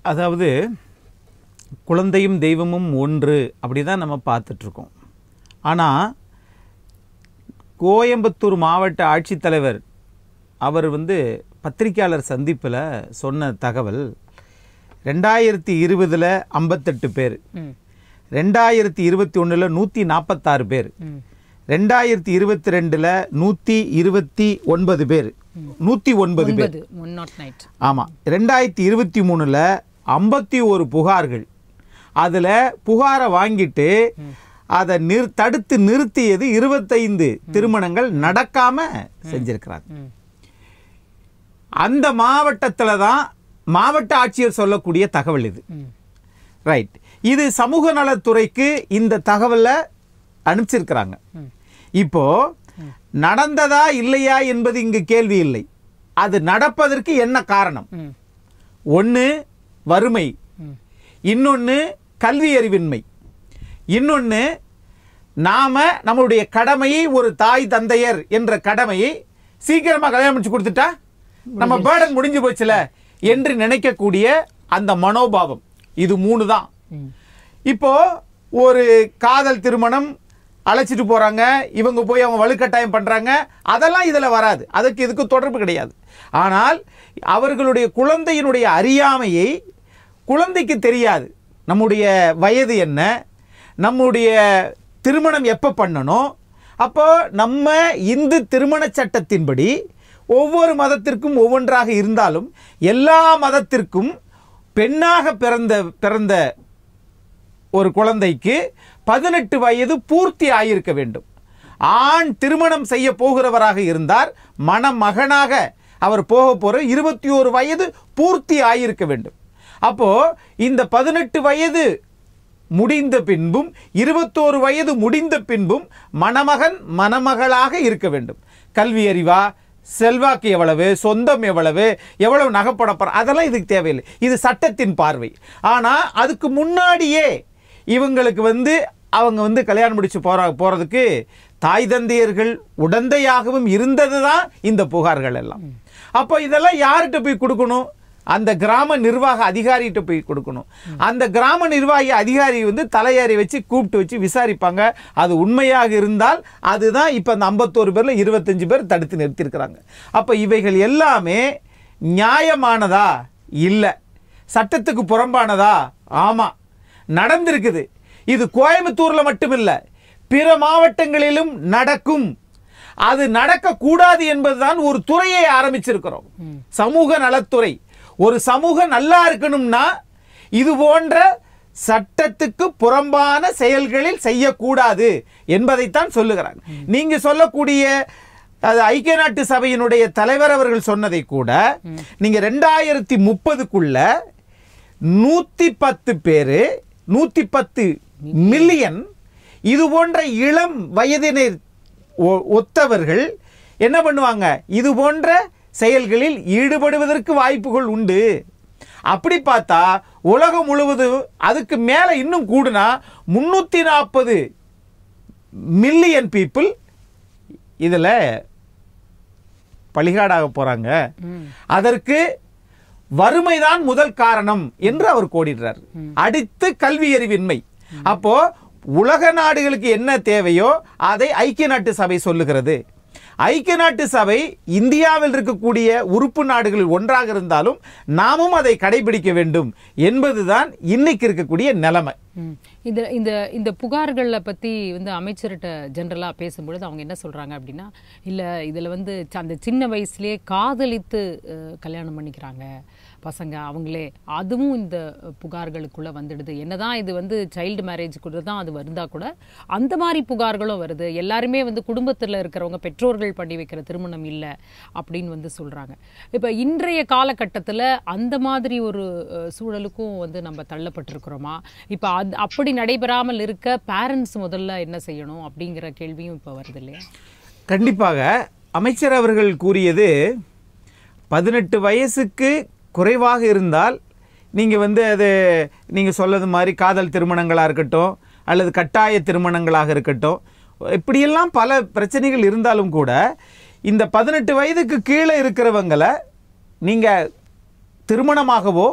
அதாவது குழந்தையும் தெய்வமும் ஒன்று அப்படி தான் நம்ம பார்த்துட்ருக்கோம் ஆனால் கோயம்புத்தூர் மாவட்ட ஆட்சித்தலைவர் அவர் வந்து பத்திரிக்கையாளர் சந்திப்பில் சொன்ன தகவல் ரெண்டாயிரத்தி இருபதில் ஐம்பத்தெட்டு பேர் ம் ரெண்டாயிரத்தி இருபத்தி ஒன்றில் நூற்றி நாற்பத்தாறு பேர் ம் ரெண்டாயிரத்தி இருபத்தி ரெண்டில் நூற்றி இருபத்தி ஒன்பது பேர் நூற்றி ஒன்பது பேர் ஒன்பது ஒன் நாட் நைட் ஆமாம் ரெண்டாயிரத்தி இருபத்தி மூணில் ஐம்பத்தி ஒரு புகார்கள் அதில் புகாரை வாங்கிட்டு அதை நிறு தடுத்து நிறுத்தியது இருபத்தைந்து திருமணங்கள் நடக்காம செஞ்சிருக்கிறாங்க ம் அந்த மாவட்டத்தில் தான் மாவட்ட ஆட்சியர் சொல்லக்கூடிய தகவல் இது ம் ரைட் இது சமூக நலத்துறைக்கு இந்த தகவலை அனுப்பிச்சிருக்கிறாங்க ம். இப்போ நடந்ததா இல்லையா என்பது இங்கு கேள்வி இல்லை அது நடப்பதற்கு என்ன காரணம் ம் ஒன்று வறுமை ம் இன்னொன்று கல்வி அறிவின்மை இன்னொன்று நாம நம்மளுடைய கடமையை ஒரு தாய் தந்தையர் என்ற கடமையை சீக்கிரமா கல்யாணம் முடிச்சு கொடுத்துட்டா நம்ம பேர்டன் முடிஞ்சு போச்சுல என்று நினைக்கக்கூடிய அந்த மனோபாவம் இது மூணு தான் ம் இப்போ ஒரு காதல் திருமணம் அழைச்சிட்டு போறாங்க இவங்க போய் அவங்க வலுக்கட்டாயம் பண்றாங்க அதெல்லாம் இதுல வராது அதுக்கு இதுக்கு தொடர்பு கிடையாது ஆனால் அவர்களுடைய குழந்தையினுடைய அறியாமையை குழந்தைக்கு தெரியாது நம்முடைய வயது என்ன நம்முடைய திருமணம் எப்போ பண்ணணும் அப்போ நம்ம இந்து திருமண சட்டத்தின்படி ஒவ்வொரு மதத்திற்கும் ஒவ்வொன்றாக இருந்தாலும் எல்லா மதத்திற்கும் பெண்ணாக பிறந்த பிறந்த ஒரு குழந்தைக்கு பதினெட்டு வயது பூர்த்தி ஆகியிருக்க வேண்டும் ஆண் திருமணம் செய்ய போகிறவராக இருந்தார் மணமகனாக அவர் போக போற இருபத்தி ஒரு வயது பூர்த்தி ஆகியிருக்க வேண்டும் அப்போ இந்த பதினெட்டு வயது முடிந்த பின்பும் இருபத்தோரு வயது முடிந்த பின்பும் மணமகன் மணமகளாக இருக்க வேண்டும் கல்வி அறிவா செல்வாக்கு எவ்வளவு சொந்தம் எவ்வளவு எவ்வளவு நகைப்படப்போற அதெல்லாம் இதுக்கு தேவையில்லை இது சட்டத்தின் பார்வை ஆனா அதுக்கு முன்னாடியே இவங்களுக்கு வந்து அவங்க வந்து கல்யாணம் முடிச்சு போற போறதுக்கு தாய் தந்தையர்கள் உடந்தையாகவும் இருந்தது தான் இந்த புகார்கள் எல்லாம் அப்போ இதெல்லாம் யார்கிட்ட போய் கொடுக்கணும் அந்த கிராம நிர்வாக அதிகாரிகிட்ட போய் கொடுக்கணும் அந்த கிராம நிர்வாகி அதிகாரி வந்து தலையாரி வச்சு கூப்பிட்டு வச்சு விசாரிப்பாங்க அது உண்மையாக இருந்தால் அதுதான் இப்போ அந்த ஐம்பத்தோரு பேரில் இருபத்தஞ்சு பேர் தடுத்து நிறுத்தியிருக்கிறாங்க அப்போ இவைகள் எல்லாமே நியாயமானதா இல்லை சட்டத்துக்கு புறம்பானதா ஆமாம் நடந்திருக்குது இது கோயம்புத்தூர்ல மட்டுமில்ல பிற மாவட்டங்களிலும் நடக்கும் அது நடக்கக்கூடாது என்பதுதான் ஒரு துறையை ஆரம்பிச்சிருக்கிறோம் சமூக நலத்துறை ஒரு சமூகம் நல்லா இருக்கணும்னா இது போன்ற சட்டத்துக்கு புறம்பான செயல்களில் செய்யக்கூடாது என்பதைத்தான் சொல்லுகிறாங்க நீங்க சொல்லக்கூடிய அது ஐக்கிய நாட்டு சபையினுடைய தலைவர் அவர்கள் சொன்னதை கூட நீங்க ரெண்டாயிரத்தி முப்பதுக்குள்ள நூத்தி பத்து பேரு நூத்தி பத்து மில்லியன் இது போன்ற இளம் வயதினர் ஒ- ஒத்தவர்கள் என்ன பண்ணுவாங்க இது போன்ற செயல்களில் ஈடுபடுவதற்கு வாய்ப்புகள் உண்டு அப்படி பார்த்தா உலகம் முழுவதும் அதுக்கு மேல இன்னும் கூடுனா முன்னூத்தி நாற்பது மில்லியன் பீப்புள் இதுல பலிகாடாக போறாங்க ம் அதற்கு வறுமைதான் முதல் காரணம் என்று அவர் கோடிடுறார் அடுத்து கல்வி அறிவின்மை அப்போ உலக நாடுகளுக்கு என்ன தேவையோ அதை ஐக்கிய நாட்டு சபை சொல்லுகிறது ஐக்கிய நாட்டு சபை இந்தியாவில் இருக்கக்கூடிய உறுப்பு நாடுகளில் ஒன்றாக இருந்தாலும் நாமும் அதை கடைபிடிக்க வேண்டும் என்பதுதான் இன்னைக்கு இருக்கக்கூடிய நிலைமை ம். இந்த இந்த இந்த புகார்களை பற்றி வந்து அமைச்சர்கிட்ட ஜென்ரலாக பேசும்பொழுது அவங்க என்ன சொல்கிறாங்க அப்படின்னா இல்லை இதில் வந்து ச- அந்த சின்ன வயசுலேயே காதலித்து அஹ், கல்யாணம் பண்ணிக்கிறாங்க பசங்க அவங்களே அதுவும் இந்த புகார்களுக்குள்ளே வந்துடுது என்னதான் இது வந்து சைல்டு மேரேஜ் கூட தான் அது வருந்தா கூட அந்த மாதிரி புகார்களும் வருது எல்லாருமே வந்து குடும்பத்தில் இருக்கிறவங்க பெற்றோர்கள் பண்ணி வைக்கிற திருமணம் இல்லை அப்படின்னு வந்து சொல்கிறாங்க இப்போ இன்றைய காலகட்டத்தில் அந்த மாதிரி ஒரு அஹ், சூழலுக்கும் வந்து நம்ம தள்ளப்பட்டிருக்கிறோமா இப்போ அது அப்படி நடைபெறாமல் இருக்க பேரண்ட்ஸ் முதல்ல என்ன செய்யணும் அப்படிங்கிற கேள்வியும் இப்போ வருது இல்லையா கண்டிப்பாக அமைச்சர் அவர்கள் கூறியது பதினெட்டு வயசுக்கு குறைவாக இருந்தால் நீங்கள் வந்து அது நீங்கள் சொல்லது மாதிரி காதல் திருமணங்களாக இருக்கட்டும் அல்லது கட்டாய திருமணங்களாக இருக்கட்டும் இப்படியெல்லாம் பல பிரச்சனைகள் இருந்தாலும் கூட இந்த பதினெட்டு வயதுக்கு கீழே இருக்கிறவங்களை நீங்கள் திருமணமாகவோ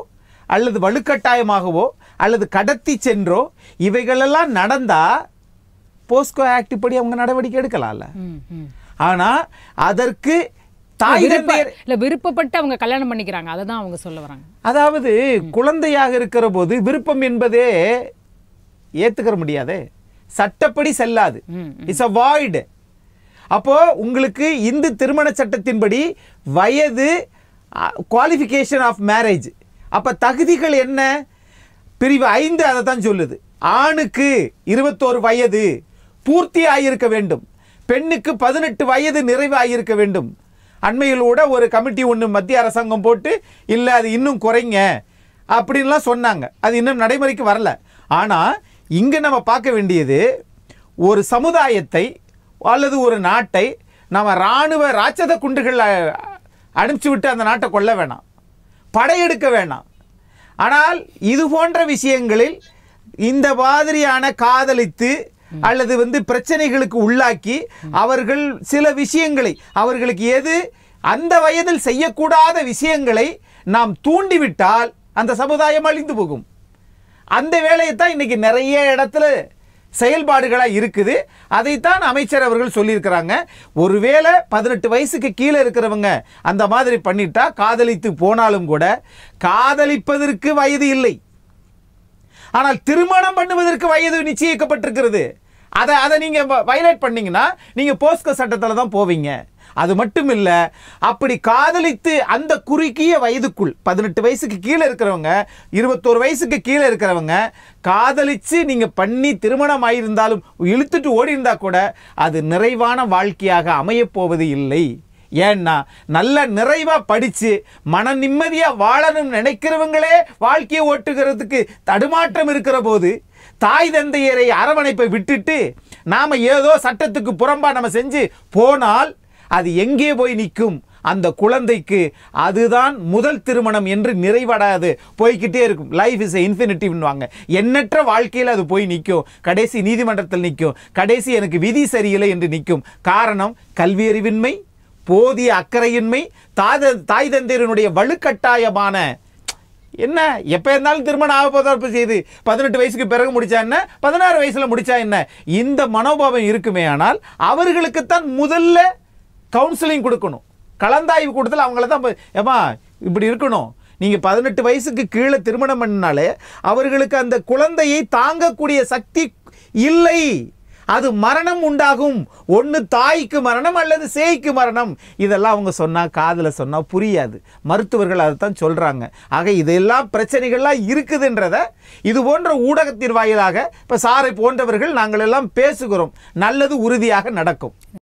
அல்லது வலுக்கட்டாயமாகவோ அல்லது கடத்தி சென்றோ இவைகளெல்லாம் நடந்தா போஸ்கோ ஆக்ட் படி அவங்க நடவடிக்கை எடுக்கலாம்ல ம், ம். ஆனா அதற்கு தாய் விருப்ப- தந்தையர் இல்ல விருப்பப்பட்டு அவங்க கல்யாணம் பண்ணிக்கிறாங்க அதை தான் அவங்க சொல்ல வராங்க அதாவது குழந்தையாக இருக்கிற போது விருப்பம் என்பதே ஏத்துக்கிற முடியாதே சட்டப்படி செல்லாது ம், இட்ஸ் அ வாய்டு அப்போ உங்களுக்கு இந்து திருமண சட்டத்தின்படி வயது குவாலிஃபிகேஷன் ஆஃப் மேரேஜ் அப்ப தகுதிகள் என்ன பிரிவு ஐந்து அதை தான் சொல்லுது ஆணுக்கு இருபத்தோரு வயது பூர்த்தி ஆகியிருக்க வேண்டும் பெண்ணுக்கு பதினெட்டு வயது நிறைவு ஆகியிருக்க வேண்டும் அண்மையில் கூட ஒரு கமிட்டி ஒன்று மத்திய அரசாங்கம் போட்டு இல்லை அது இன்னும் குறைங்க அப்படின்லாம் சொன்னாங்க அது இன்னும் நடைமுறைக்கு வரல ஆனால் இங்கே நம்ம பார்க்க வேண்டியது ஒரு சமுதாயத்தை அல்லது ஒரு நாட்டை நம்ம இராணுவ ராட்சத குண்டுகள் அ- அனுப்பிச்சு விட்டு அந்த நாட்டை கொல்ல வேணாம் படையெடுக்க வேணாம் ஆனால் இது போன்ற விஷயங்களில் இந்த மாதிரியான காதலித்து அல்லது வந்து பிரச்சனைகளுக்கு உள்ளாக்கி அவர்கள் சில விஷயங்களை அவர்களுக்கு எது அந்த வயதில் செய்யக்கூடாத விஷயங்களை நாம் தூண்டிவிட்டால் அந்த சமுதாயம் அழிந்து போகும் அந்த வேலையை தான் இன்னைக்கு நிறைய இடத்துல செயல்பாடுகளாக இருக்குது அதைத்தான் அமைச்சர் அவர்கள் சொல்லியிருக்கிறாங்க ஒருவேளை பதினெட்டு வயசுக்கு கீழே இருக்கிறவங்க அந்த மாதிரி பண்ணிட்டா காதலித்து போனாலும் கூட காதலிப்பதற்கு வயது இல்லை ஆனால் திருமணம் பண்ணுவதற்கு வயது நிச்சயிக்கப்பட்டிருக்கிறது அதை அதை நீங்கள் வயலேட் பண்ணீங்கன்னா நீங்கள் போஸ்கோ சட்டத்தில் தான் போவீங்க அது மட்டும் இல்லை அப்படி காதலித்து அந்த குறுகிய வயதுக்குள் பதினெட்டு வயசுக்கு கீழே இருக்கிறவங்க இருபத்தோரு வயசுக்கு கீழே இருக்கிறவங்க காதலிச்சு நீங்கள் பண்ணி திருமணம் ஆயிருந்தாலும் இழுத்துட்டு ஓடி இருந்தா கூட அது நிறைவான வாழ்க்கையாக அமையப் போவது இல்லை ஏன்னா நல்ல நிறைவா படிச்சு மன நிம்மதியா வாழணும் நினைக்கிறவங்களே வாழ்க்கையை ஓட்டுகிறதுக்கு தடுமாற்றம் இருக்கிற போது தாய் தந்தையரை அரவணைப்பை விட்டுட்டு நாம ஏதோ சட்டத்துக்கு புறம்பா நம்ம செஞ்சு போனால் அது எங்கே போய் நிற்கும் அந்த குழந்தைக்கு அதுதான் முதல் திருமணம் என்று நிறைவடாது போய்க்கிட்டே இருக்கும் லைஃப் இஸ் இன்ஃபினிட்டிவ்னுவாங்க எண்ணற்ற வாழ்க்கையில் அது போய் நிற்கும் கடைசி நீதிமன்றத்தில் நிற்கும் கடைசி எனக்கு விதி சரியில்லை என்று நிற்கும் காரணம் கல்வியறிவின்மை போதிய அக்கறையின்மை தாத தாய் தந்தையரினுடைய வலுக்கட்டாயமான என்ன எப்போ இருந்தாலும் திருமணம் ஆக போதா செய்து பதினெட்டு வயசுக்கு பிறகு முடிச்சா என்ன பதினாறு வயசுல முடிச்சா என்ன இந்த மனோபாவம் இருக்குமே ஆனால் அவர்களுக்குத்தான் முதல்ல கவுன்சிலிங் கொடுக்கணும் கலந்தாய்வு கொடுத்தல அவங்கள தான் போய், ஏம்மா இப்படி இருக்கணும் நீங்கள் பதினெட்டு வயசுக்கு கீழே திருமணம் பண்ணாலே அவர்களுக்கு அந்த குழந்தையை தாங்கக்கூடிய சக்தி இல்லை அது மரணம் உண்டாகும் ஒன்று தாய்க்கு மரணம் அல்லது சேய்க்கு மரணம் இதெல்லாம் அவங்க சொன்னால் காதில் சொன்னால் புரியாது மருத்துவர்கள் அதை தான் சொல்கிறாங்க ஆக இதெல்லாம் பிரச்சனைகள்லாம் இருக்குதுன்றத இது போன்ற ஊடகத்தின் வாயிலாக இப்போ சாரை போன்றவர்கள் நாங்கள் எல்லாம் பேசுகிறோம் நல்லது உறுதியாக நடக்கும்